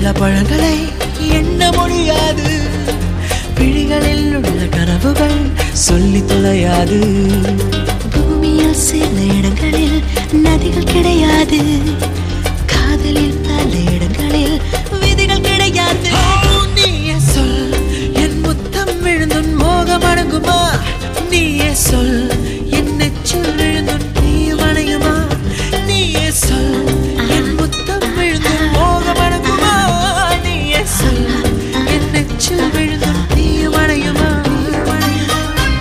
உள்ள பழங்களை எண்ண முடியாது விழிகளில் உள்ள கனவுகள் சொல்லி தொலையாது பூமியில் சில இடங்களில் நதிகள் கிடையாது காதலில் பல இடங்களில் விதிகள் கிடையாது நீயே சொல் என் முத்தம் விழுந்துன் மோகம் அடங்குமா நீயே சொல் என் நெச்சில் விழுந்துன் தீயும் அணையுமா நீயே சொல் என் முத்தம் விழுந்துன் மோகம் அடங்குமா நீயே சொல் என் நெச்சில் விழுந்துன் தீயும் அணையுமா அணையுமா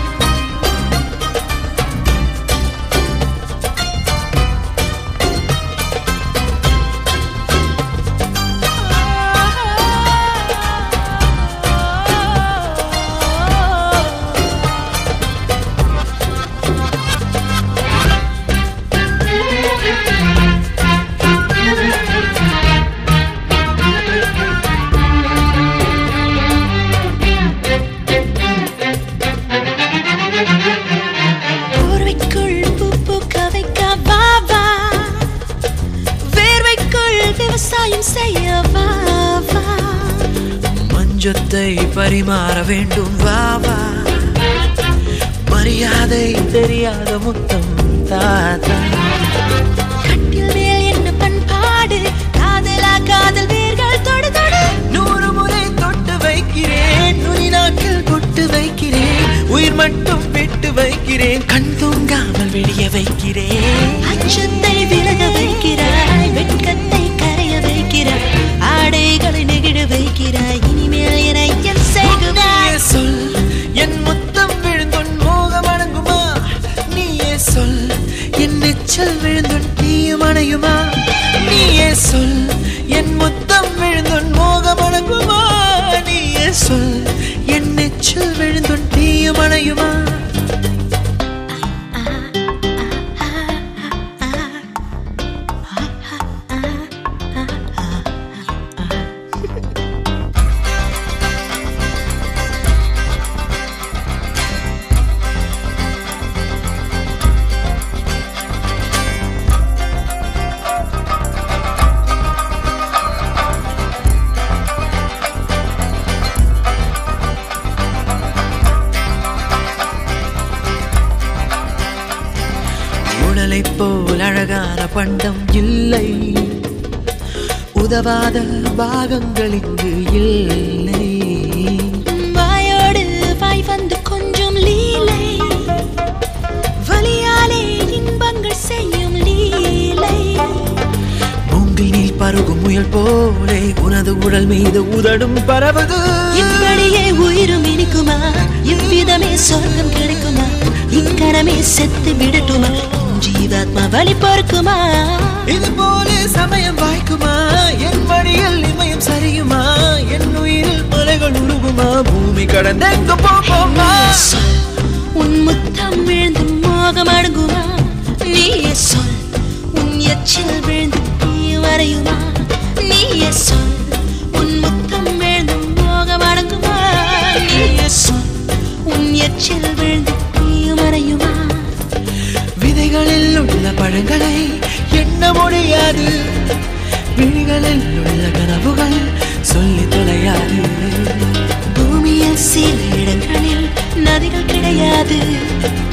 போர்வைக்குள் பூ பூக்க வைக்க வா வா வேர்வைக்குள் விவசாயம் செய்ய வா வா மஞ்சத்தை பரிமாற வேண்டும் வா வா மரியாதை தெரியாத முத்தம் தாத்தா கட்டில் மேல் என்ன பண்பாடு காதலா காதல் வேர்கள் தொடு தொடு நூறு முறை தொட்டு வைக்கிறேன் நுனி நாக்கில் கொட்டு வைக்கிறேன் உயிர் மட்டும் விட்டு வைக்கிறேன் கண் தூங்காமல் வெளியே வைக்கிறேன் அச்சத்தை விலக வைக்கிறாய் வெட்கத்தை கரைய வைக்கிறாய் ஆடைகளை நெகிழ வைக்கிறாய் இனிமேல் என என் செய்குவாய் நீயே சொல் என் முத்தம் விழுந்துன் மோகம் அடங்குமா நீயே சொல் என் நெச்சல் விழுந்துன் தீயும் அணையுமா நீயே சொல் என் முத்தம் விழுந்துன் மோகம் அடங்குமா நீயே சொல் என் நெச்சல் விழுந்துன் தீயும் அணையுமா உடலைப் போல் அழகான பண்டம் இல்லை உதவாத பாகங்கள் இங்கு இல்லை வாயோடு வாய் வந்து கொஞ்சம் லீலை வலியாலே இன்பங்கள் செய்யும் லீலை மூங்கில் நீர் பருகும் முயல் போலே உனது உடல் மீது உதடும் பரவது இப்படியே உயிரும் இனிக்குமா இவ்விதமே சொர்க்கம் கிடைக்குமா இக்கணமே செத்து விடட்டுமா என் ஜீவாத்மா வழி பொறுக்குமா இது போலே சமயம் வாய்க்குமா என் வழியில் இமயம் சரியுமா என் உயிரில் மலைகள் உருகுமா பூமி கடந்து எங்க போகுமா சொல் உன் முத்தம் விழுந்து மோகம் அடங்குமா நீயே சொல் உன் எச்சில் விழுந்து நீ வரையுமா நீயே சொல் உன் முத்தம் விழுந்து மோகம் அடங்குமா நீயே சொல் உன் எச்சில் விழுந்து நீ வரையுமா விதைகளில் உள்ள பழங்களை எண்ண முடியாது விழிகளில் உள்ள கனவுகள் சொல்லி தொலையாது பூமியில் சில இடங்களில் நதிகள் கிடையாது